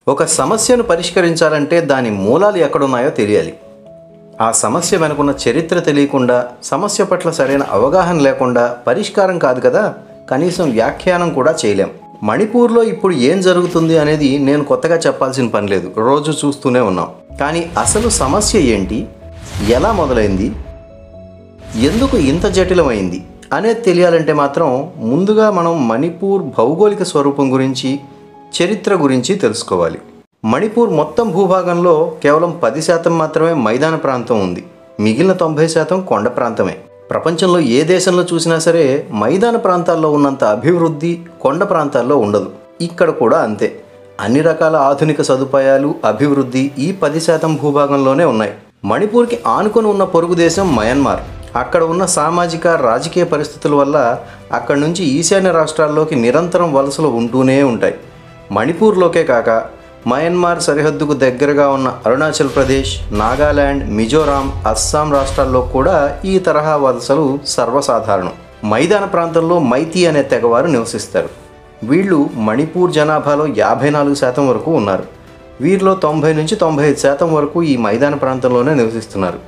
ఒక సమస్యను పరిష్కరించాలంటే దాని మూలాలు ఎక్కడున్నాయో తెలియాలి ఆ సమస్య వెనుకున్న చరిత్ర తెలియకుండా సమస్య పట్ల సరైన అవగాహన లేకుండా పరిష్కారం కాదు కదా కనీసం వ్యాఖ్యానం కూడా చేయలేం మణిపూర్లో ఇప్పుడు ఏం జరుగుతుంది అనేది నేను కొత్తగా చెప్పాల్సిన పని లేదు రోజు చూస్తూనే ఉన్నాం కానీ అసలు సమస్య ఏంటి ఎలా మొదలైంది ఎందుకు ఇంత జటిలమైంది అనేది తెలియాలంటే మాత్రం ముందుగా మనం మణిపూర్ భౌగోళిక స్వరూపం గురించి చరిత్ర గురించి తెలుసుకోవాలి మణిపూర్ మొత్తం భూభాగంలో కేవలం పది శాతం మాత్రమే మైదాన ప్రాంతం ఉంది మిగిలిన తొంభై శాతం కొండ ప్రాంతమే ప్రపంచంలో ఏ దేశంలో చూసినా సరే మైదాన ప్రాంతాల్లో ఉన్నంత అభివృద్ధి కొండ ప్రాంతాల్లో ఉండదు ఇక్కడ కూడా అంతే అన్ని రకాల ఆధునిక సదుపాయాలు అభివృద్ధి ఈ పది శాతం భూభాగంలోనే ఉన్నాయి మణిపూర్కి ఆనుకొని ఉన్న పొరుగు దేశం మయన్మార్ అక్కడ ఉన్న సామాజిక రాజకీయ పరిస్థితుల వల్ల అక్కడి నుంచి ఈశాన్య రాష్ట్రాల్లోకి నిరంతరం వలసలు ఉంటూనే ఉంటాయి మణిపూర్లోకే కాక మయన్మార్ సరిహద్దుకు దగ్గరగా ఉన్న అరుణాచల్ ప్రదేశ్ నాగాలాండ్ మిజోరాం అస్సాం రాష్ట్రాల్లో కూడా ఈ తరహా వలసలు సర్వసాధారణం మైదాన ప్రాంతంలో మైతి అనే తెగవారు నివసిస్తారు వీళ్ళు మణిపూర్ జనాభాలో యాభై నాలుగు శాతం వరకు ఉన్నారు వీరిలో తొంభై నుంచి తొంభై ఐదు శాతం వరకు ఈ మైదాన ప్రాంతంలోనే నివసిస్తున్నారు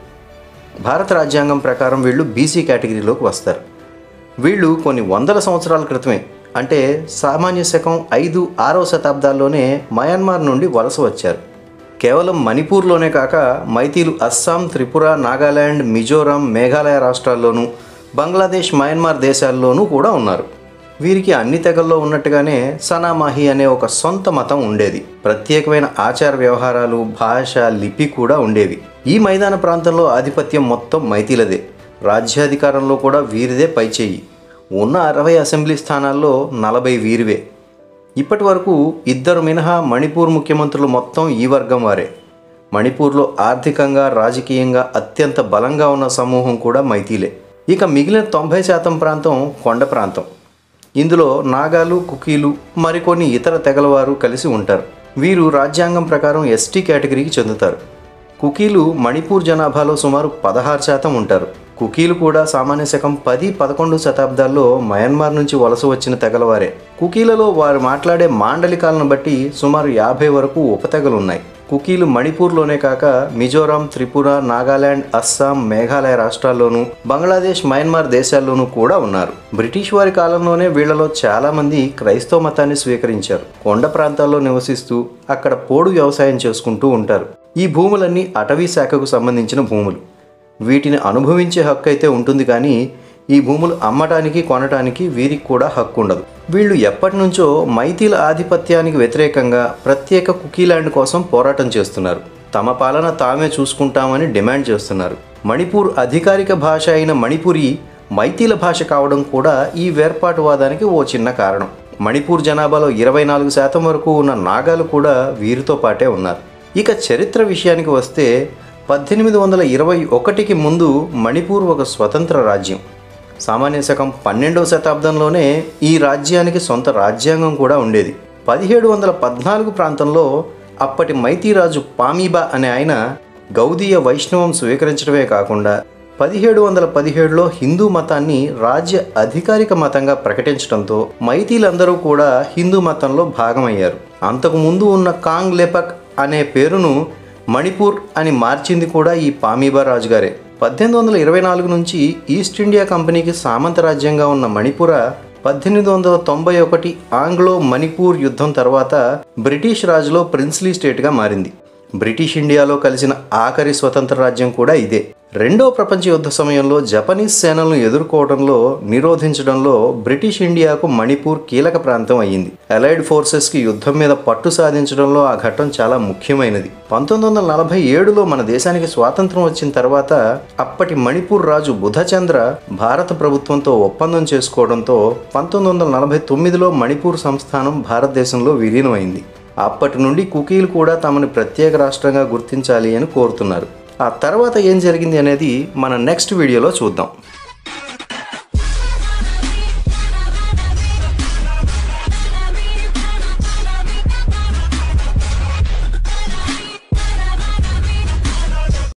భారత రాజ్యాంగం ప్రకారం వీళ్ళు బీసీ కేటగిరీలోకి వస్తారు వీళ్ళు కొన్ని వందల సంవత్సరాల క్రితమే అంటే సామాన్య శకం ఐదు ఆరవ శతాబ్దాల్లోనే మయన్మార్ నుండి వలస వచ్చారు కేవలం మణిపూర్లోనే కాక మైతీలు అస్సాం త్రిపుర నాగాలాండ్ మిజోరాం మేఘాలయ రాష్ట్రాల్లోనూ బంగ్లాదేశ్ మయన్మార్ దేశాల్లోనూ కూడా ఉన్నారు వీరికి అన్ని తెగల్లో ఉన్నట్టుగానే సనామాహి అనే ఒక సొంత మతం ఉండేది ప్రత్యేకమైన ఆచార వ్యవహారాలు భాష లిపి కూడా ఉండేవి ఈ మైదాన ప్రాంతంలో ఆధిపత్యం మొత్తం మైతీలదే రాజ్యాధికారంలో కూడా వీరిదే పైచేయి ఉన్న అరవై అసెంబ్లీ స్థానాల్లో నలభై వీరివే ఇప్పటి వరకు ఇద్దరు మినహా మణిపూర్ ముఖ్యమంత్రులు మొత్తం ఈ వర్గం వారే మణిపూర్లో ఆర్థికంగా రాజకీయంగా అత్యంత బలంగా ఉన్న సమూహం కూడా మైతీలే ఇక మిగిలిన తొంభై శాతం ప్రాంతం కొండ ప్రాంతం ఇందులో నాగాలు కుకీలు మరికొన్ని ఇతర తెగలవారు కలిసి ఉంటారు వీరు రాజ్యాంగం ప్రకారం ఎస్టీ కేటగిరీకి చెందుతారు కుకీలు మణిపూర్ జనాభాలో సుమారు పదహారు శాతం ఉంటారు కుకీలు కూడా సామాన్య శకం పది పదకొండు శతాబ్దాల్లో మయన్మార్ నుంచి వలస వచ్చిన తెగలవారే కుకీలలో వారు మాట్లాడే మాండలికాలను బట్టి సుమారు యాభై వరకు ఉపతెగలు ఉన్నాయి కుకీలు మణిపూర్లోనే కాక మిజోరాం త్రిపుర నాగాలాండ్ అస్సాం మేఘాలయ రాష్ట్రాల్లోనూ బంగ్లాదేశ్ మయన్మార్ దేశాల్లోనూ కూడా ఉన్నారు బ్రిటిష్ వారి కాలంలోనే వీళ్లలో చాలా మంది క్రైస్తవ మతాన్ని స్వీకరించారు కొండ ప్రాంతాల్లో నివసిస్తూ అక్కడ పోడు వ్యవసాయం చేసుకుంటూ ఉంటారు ఈ భూములన్నీ అటవీ శాఖకు సంబంధించిన భూములు వీటిని అనుభవించే హక్కు అయితే ఉంటుంది కానీ ఈ భూములు అమ్మటానికి కొనటానికి వీరికి కూడా హక్కు ఉండదు వీళ్ళు ఎప్పటి నుంచో మైతీల ఆధిపత్యానికి వ్యతిరేకంగా ప్రత్యేక కుకీల్యాండ్ కోసం పోరాటం చేస్తున్నారు తమ పాలన తామే చూసుకుంటామని డిమాండ్ చేస్తున్నారు మణిపూర్ అధికారిక భాష అయిన మణిపురి మైతీల భాష కావడం కూడా ఈ వేర్పాటువాదానికి ఓ చిన్న కారణం మణిపూర్ జనాభాలో ఇరవై నాలుగు శాతం వరకు ఉన్న నాగాలు కూడా వీరితో పాటే ఉన్నారు ఇక చరిత్ర విషయానికి వస్తే పద్దెనిమిది వందల ఇరవై ఒకటికి ముందు మణిపూర్ ఒక స్వతంత్ర రాజ్యం సామాన్య శకం పన్నెండవ శతాబ్దంలోనే ఈ రాజ్యానికి సొంత రాజ్యాంగం కూడా ఉండేది పదిహేడు వందల పద్నాలుగు ప్రాంతంలో అప్పటి మైతీరాజు పామీబా అనే ఆయన గౌదీయ వైష్ణవం స్వీకరించడమే కాకుండా పదిహేడు వందల పదిహేడులో హిందూ మతాన్ని రాజ్య అధికారిక మతంగా ప్రకటించడంతో మైతీలందరూ కూడా హిందూ మతంలో భాగమయ్యారు అంతకు ముందు ఉన్న కాంగ్ లెపక్ అనే పేరును మణిపూర్ అని మార్చింది కూడా ఈ పామీబా రాజుగారే పద్దెనిమిది వందల ఇరవై నాలుగు నుంచి ఈస్ట్ ఇండియా కంపెనీకి సామంత రాజ్యంగా ఉన్న మణిపుర పద్దెనిమిది వందల తొంభై ఒకటి ఆంగ్లో మణిపూర్ యుద్ధం తర్వాత బ్రిటిష్ రాజులో ప్రిన్స్లీ స్టేట్గా మారింది బ్రిటిష్ ఇండియాలో కలిసిన ఆఖరి స్వతంత్ర రాజ్యం కూడా ఇదే రెండో ప్రపంచ యుద్ధ సమయంలో జపనీస్ సేనలను ఎదుర్కోవడంలో నిరోధించడంలో బ్రిటిష్ ఇండియాకు మణిపూర్ కీలక ప్రాంతం అయ్యింది అలైడ్ ఫోర్సెస్కి యుద్ధం మీద పట్టు సాధించడంలో ఆ ఘట్టం చాలా ముఖ్యమైనది పంతొమ్మిది వందల నలభై ఏడులో మన దేశానికి స్వాతంత్రం వచ్చిన తర్వాత అప్పటి మణిపూర్ రాజు బుధచంద్ర భారత ప్రభుత్వంతో ఒప్పందం చేసుకోవడంతో పంతొమ్మిది వందల నలభై తొమ్మిదిలో మణిపూర్ సంస్థానం భారతదేశంలో విలీనమైంది అప్పటి నుండి కుకీలు కూడా తమని ప్రత్యేక రాష్ట్రంగా గుర్తించాలి అని కోరుతున్నారు ఆ తర్వాత ఏం జరిగింది అనేది మన నెక్స్ట్ వీడియోలో చూద్దాం